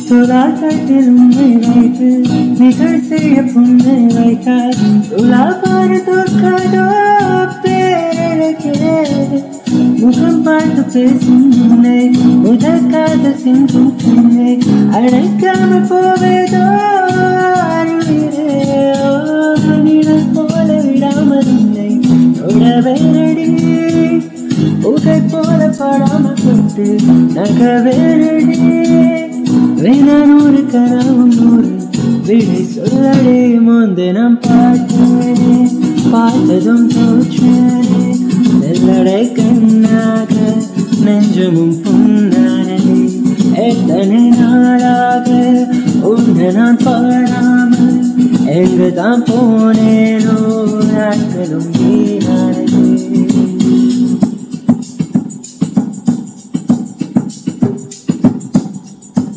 துலாக்கட்டில் உண்மை வைத்து நிகழ் செய்ய புண்ணை வைக்க துலா பாரு தோற்காதோ பேரழகே முகம் பார்த்து பேசும் உன்னை முதல் காதல் சிந்தும் பெண்ணை அழைக்காம போவேதோ அருளிரே ஓ, நிழல் போல விடாமல் உன்னை தொட வேறடி புகை போல படாம போட்டு நகவேறடி வேணூறு கனவும் நூறு விடை சொல்லடி முந்து நாம் பார்த்தேனே பார்த்ததும் தோற்றேனே செல்லடை கண்ணாக நெஞ்சமும் புண்ணானடி எத்தனை நாளாக உன்னை நான் பாடாமல் எங்கு தான் போனேனோ நாட்களும் வீணானே